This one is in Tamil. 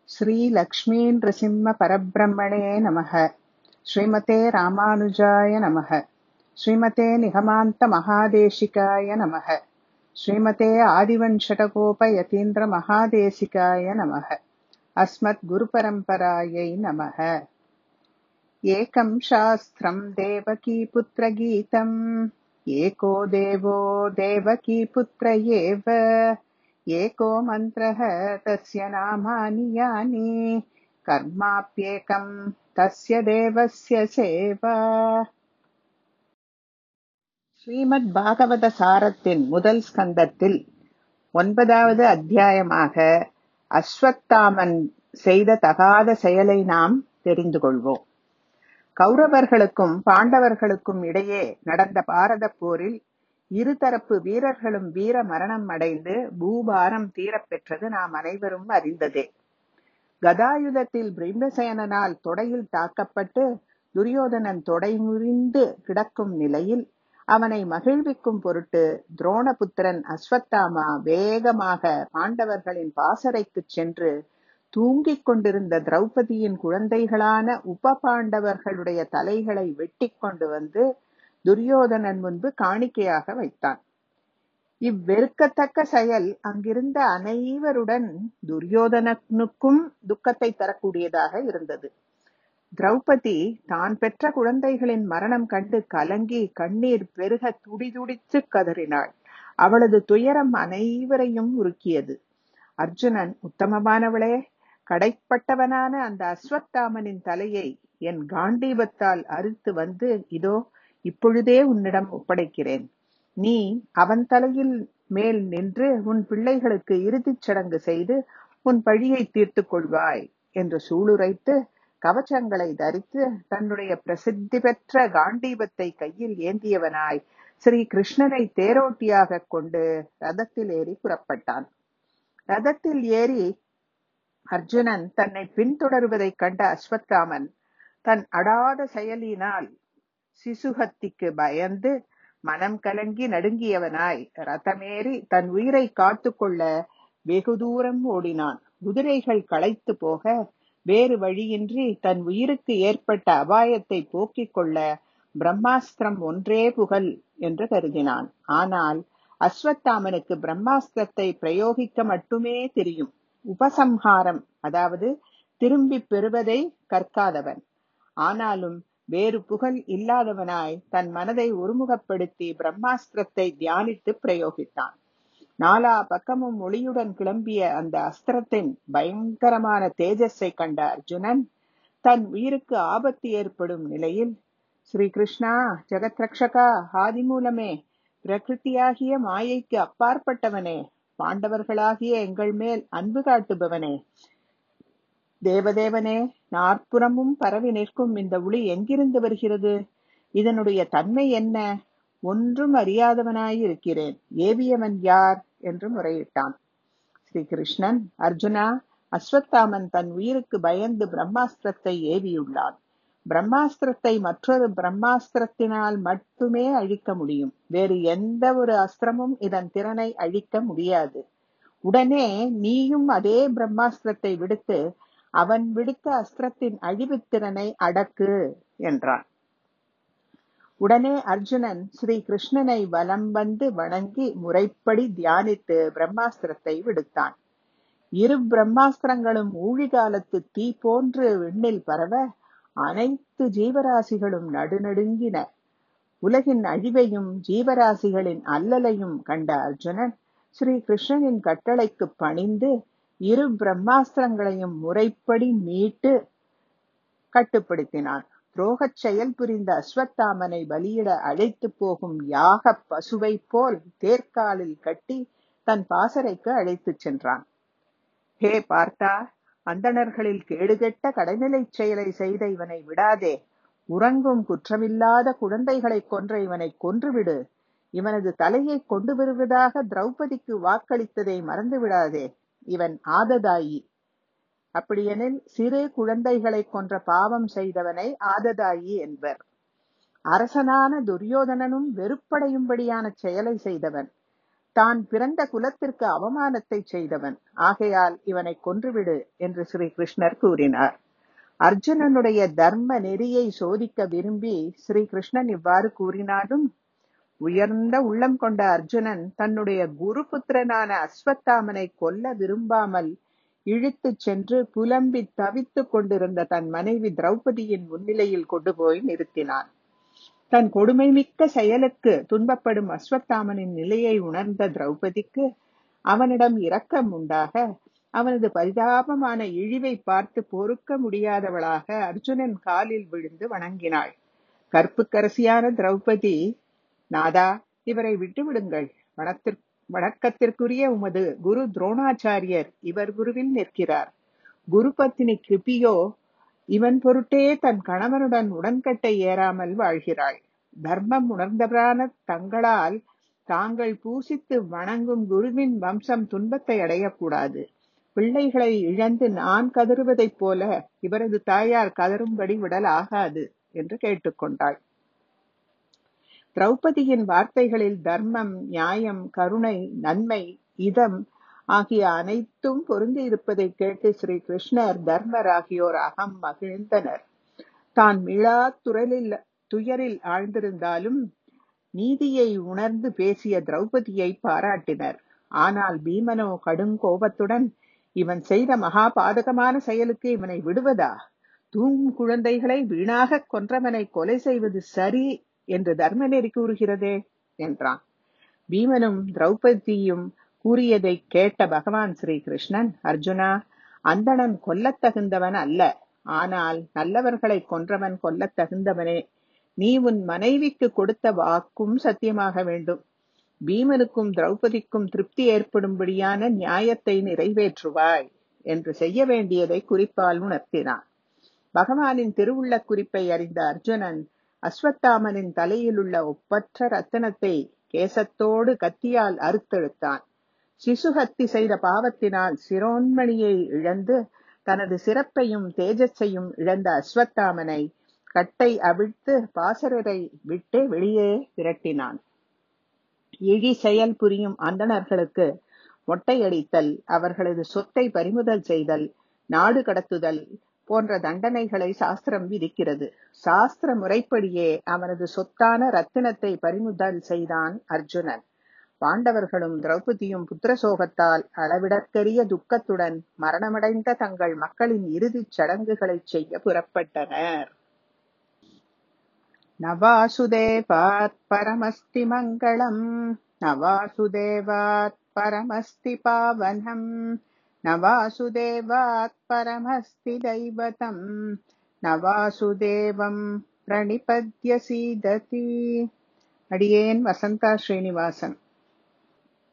श्रीलक्ष्मीनृसिंहपरब्रह्मणे नमः श्रीमते रामानुजाय नमः श्रीमते निगमान्तमहादेशिकाय नमः श्रीमते आदिवञ्शटकोपयतीन्द्रमहादेशिकाय नमः अस्मद्गुरुपरम्परायै नमः एकं शास्त्रम् देवकीपुत्रगीतम् एको देवो देवकीपुत्र एव एको मन्त्रः तस्य नामानि यानि कर्माप्येकम् तस्य தேவஸ்ய சேவா ஸ்ரீமத் பாகவத சாரத்தின் முதல் ஸ்கந்தத்தில் ஒன்பதாவது அத்தியாயமாக அஸ்வத்தாமன் செய்த தகாத செயலை நாம் தெரிந்து கொள்வோம் கௌரவர்களுக்கும் பாண்டவர்களுக்கும் இடையே நடந்த பாரத போரில் இருதரப்பு வீரர்களும் வீர மரணம் அடைந்து பூபாரம் தீரப் பெற்றது நாம் அனைவரும் அறிந்ததே கதாயுதத்தில் பிரம்மசேனனால் தொடையில் தாக்கப்பட்டு துரியோதனன் தொடை முறிந்து கிடக்கும் நிலையில் அவனை மகிழ்விக்கும் பொருட்டு துரோணபுத்திரன் அஸ்வத்தாமா வேகமாக பாண்டவர்களின் பாசறைக்குச் சென்று தூங்கிக் கொண்டிருந்த திரௌபதியின் குழந்தைகளான உப பாண்டவர்களுடைய தலைகளை வெட்டி கொண்டு வந்து துரியோதனன் முன்பு காணிக்கையாக வைத்தான் இவ்வெறுக்கத்தக்க செயல் அங்கிருந்த அனைவருடன் துரியோதனனுக்கும் துக்கத்தை தரக்கூடியதாக இருந்தது திரௌபதி தான் பெற்ற குழந்தைகளின் மரணம் கண்டு கலங்கி கண்ணீர் பெருக துடிதுடித்து கதறினாள் அவளது துயரம் அனைவரையும் உருக்கியது அர்ஜுனன் உத்தமமானவளே கடைப்பட்டவனான அந்த அஸ்வத்தாமனின் தலையை என் காண்டீபத்தால் அறுத்து வந்து இதோ இப்பொழுதே உன்னிடம் ஒப்படைக்கிறேன் நீ அவன் தலையில் மேல் நின்று உன் பிள்ளைகளுக்கு இறுதிச் சடங்கு செய்து உன் பழியை தீர்த்து கொள்வாய் என்று சூளுரைத்து கவச்சங்களை தரித்து தன்னுடைய பிரசித்தி பெற்ற காண்டீபத்தை கையில் ஏந்தியவனாய் ஸ்ரீ கிருஷ்ணனை தேரோட்டியாக கொண்டு ரதத்தில் ஏறி புறப்பட்டான் ரதத்தில் ஏறி அர்ஜுனன் தன்னை பின்தொடருவதைக் கண்ட அஸ்வத்தாமன் தன் அடாத செயலினால் சிசுகத்திக்கு பயந்து மனம் கலங்கி நடுங்கியவனாய் ரதமேறி தன் உயிரை காத்து கொள்ள வெகு தூரம் ஓடினான் குதிரைகள் களைத்து போக வேறு வழியின்றி தன் உயிருக்கு ஏற்பட்ட அபாயத்தை போக்கிக் கொள்ள பிரம்மாஸ்திரம் ஒன்றே புகழ் என்று கருதினான் ஆனால் அஸ்வத்தாமனுக்கு பிரம்மாஸ்திரத்தை பிரயோகிக்க மட்டுமே தெரியும் உபசம்ஹாரம் அதாவது திரும்பி பெறுவதை கற்காதவன் ஆனாலும் வேறு புகழ் இல்லாதவனாய் தன் மனதை ஒருமுகப்படுத்தி பிரம்மாஸ்திரத்தை தியானித்து பிரயோகித்தான் நாலா பக்கமும் ஒளியுடன் கிளம்பிய அந்த அஸ்திரத்தின் பயங்கரமான தேஜஸை கண்ட அர்ஜுனன் தன் உயிருக்கு ஆபத்து ஏற்படும் நிலையில் ஸ்ரீ கிருஷ்ணா ஜெகத் ரக்ஷகா ஆதிமூலமே பிரகிருத்தியாகிய மாயைக்கு அப்பாற்பட்டவனே பாண்டவர்களாகிய எங்கள் மேல் அன்பு காட்டுபவனே தேவதேவனே நாற்புறமும் பரவி நிற்கும் இந்த ஒளி எங்கிருந்து வருகிறது இதனுடைய தன்மை என்ன ஒன்றும் அறியாதவனாயிருக்கிறேன் ஏவியவன் யார் என்று முறையிட்டான் ஸ்ரீ கிருஷ்ணன் அர்ஜுனா அஸ்வத்தாமன் தன் உயிருக்கு பயந்து பிரம்மாஸ்திரத்தை ஏவியுள்ளான் பிரம்மாஸ்திரத்தை மற்றொரு பிரம்மாஸ்திரத்தினால் மட்டுமே அழிக்க முடியும் வேறு எந்த ஒரு அஸ்திரமும் இதன் திறனை அழிக்க முடியாது உடனே நீயும் அதே பிரம்மாஸ்திரத்தை விடுத்து அவன் விடுத்த அஸ்திரத்தின் அழிவுத்திறனை அடக்கு என்றான் உடனே அர்ஜுனன் ஸ்ரீ கிருஷ்ணனை வலம் வந்து வணங்கி முறைப்படி தியானித்து பிரம்மாஸ்திரத்தை விடுத்தான் இரு பிரம்மாஸ்திரங்களும் ஊழிகாலத்து தீ போன்று விண்ணில் பரவ அனைத்து ஜீவராசிகளும் நடுநடுங்கின உலகின் அழிவையும் ஜீவராசிகளின் அல்லலையும் கண்ட அர்ஜுனன் ஸ்ரீ கிருஷ்ணனின் கட்டளைக்கு பணிந்து இரு பிரம்மாஸ்திரங்களையும் முறைப்படி மீட்டு கட்டுப்படுத்தினான் துரோகச் செயல் புரிந்த அஸ்வத்தாமனை பலியிட அழைத்து போகும் யாக பசுவை போல் தேர்காலில் கட்டி தன் பாசறைக்கு அழைத்துச் சென்றான் ஹே பார்த்தா அந்தணர்களில் கேடுகெட்ட கடைநிலை செயலை செய்த இவனை விடாதே உறங்கும் குற்றமில்லாத குழந்தைகளை கொன்ற இவனை கொன்றுவிடு இவனது தலையை கொண்டு வருவதாக திரௌபதிக்கு வாக்களித்ததை மறந்து விடாதே இவன் ஆததாயி அப்படியெனில் சிறு குழந்தைகளை கொன்ற பாவம் செய்தவனை ஆததாயி என்பர் அரசனான துரியோதனனும் வெறுப்படையும்படியான செயலை செய்தவன் தான் பிறந்த குலத்திற்கு அவமானத்தை செய்தவன் ஆகையால் இவனை கொன்றுவிடு என்று ஸ்ரீ கிருஷ்ணர் கூறினார் அர்ஜுனனுடைய தர்ம நெறியை சோதிக்க விரும்பி ஸ்ரீ கிருஷ்ணன் இவ்வாறு கூறினாலும் உயர்ந்த உள்ளம் கொண்ட அர்ஜுனன் தன்னுடைய குரு புத்திரனான அஸ்வத்தாமனை கொல்ல விரும்பாமல் இழுத்துச் சென்று புலம்பி தவித்துக் கொண்டிருந்த தன் மனைவி திரௌபதியின் முன்னிலையில் கொண்டு போய் நிறுத்தினான் தன் கொடுமை மிக்க செயலுக்கு துன்பப்படும் அஸ்வத்தாமனின் நிலையை உணர்ந்த திரௌபதிக்கு அவனிடம் இரக்கம் உண்டாக அவனது பரிதாபமான இழிவை பார்த்து பொறுக்க முடியாதவளாக அர்ஜுனன் காலில் விழுந்து வணங்கினாள் கற்புக்கரசியான திரௌபதி நாதா இவரை விட்டுவிடுங்கள் வனத்திற்கு வணக்கத்திற்குரிய உமது குரு துரோணாச்சாரியர் இவர் குருவில் நிற்கிறார் குரு பத்தினி கிருபியோ இவன் பொருட்டே தன் கணவனுடன் உடன்கட்டை ஏறாமல் வாழ்கிறாள் தர்மம் உணர்ந்தவரான தங்களால் தாங்கள் பூசித்து வணங்கும் குருவின் வம்சம் துன்பத்தை அடையக்கூடாது பிள்ளைகளை இழந்து நான் கதறுவதைப் போல இவரது தாயார் கதறும்படி விடல் ஆகாது என்று கேட்டுக்கொண்டாள் திரௌபதியின் வார்த்தைகளில் தர்மம் நியாயம் கருணை நன்மை இதம் ஆகிய அனைத்தும் பொருந்தி இருப்பதை கேட்டு ஸ்ரீ கிருஷ்ணர் தர்மர் ஆகியோர் அகம் மகிழ்ந்தனர் தான் மிழா துறலில் துயரில் ஆழ்ந்திருந்தாலும் நீதியை உணர்ந்து பேசிய திரௌபதியை பாராட்டினர் ஆனால் பீமனோ கடும் கோபத்துடன் இவன் செய்த மகா பாதகமான செயலுக்கு இவனை விடுவதா தூங்கும் குழந்தைகளை வீணாக கொன்றவனை கொலை செய்வது சரி என்று தர்மநெறி கூறுகிறதே என்றான் பீமனும் திரௌபதியும் கூறியதை கேட்ட பகவான் ஸ்ரீ கிருஷ்ணன் அர்ஜுனா அந்தணன் கொல்லத் தகுந்தவன் அல்ல ஆனால் நல்லவர்களை கொன்றவன் கொல்லத் தகுந்தவனே நீ உன் மனைவிக்கு கொடுத்த வாக்கும் சத்தியமாக வேண்டும் பீமனுக்கும் திரௌபதிக்கும் திருப்தி ஏற்படும்படியான நியாயத்தை நிறைவேற்றுவாய் என்று செய்ய வேண்டியதை குறிப்பால் உணர்த்தினான் பகவானின் திருவுள்ள குறிப்பை அறிந்த அர்ஜுனன் அஸ்வத்தாமனின் தலையிலுள்ள ஒப்பற்ற ரத்தனத்தை கேசத்தோடு கத்தியால் அறுத்தெடுத்தான் சிசுஹத்தி செய்த பாவத்தினால் சிரோன்மணியை இழந்து தனது சிறப்பையும் தேஜஸையும் இழந்த அஸ்வத்தாமனை கட்டை அவிழ்த்து பாசரரை விட்டு வெளியே விரட்டினான் இழி செயல் புரியும் அந்தணர்களுக்கு மொட்டையடித்தல் அவர்களது சொத்தை பறிமுதல் செய்தல் நாடு கடத்துதல் போன்ற தண்டனைகளை சாஸ்திரம் விதிக்கிறது சாஸ்திர முறைப்படியே அவனது சொத்தான ரத்தினத்தை பறிமுதல் செய்தான் அர்ஜுனன் பாண்டவர்களும் திரௌபதியும் புத்திரசோகத்தால் அளவிடற்கரிய துக்கத்துடன் மரணமடைந்த தங்கள் மக்களின் இறுதிச் சடங்குகளை செய்ய புறப்பட்டனர் நவாசுதேவாத் பரமஸ்தி மங்களம் நவாசுதேவாத் பரமஸ்தி பாவனம் நவாசுதேவாத் பரமஸ்தி தைவதம் நவாசுதேவம் பிரணிபத்ய சீததி அடியேன் வசந்தா ஸ்ரீனிவாசன்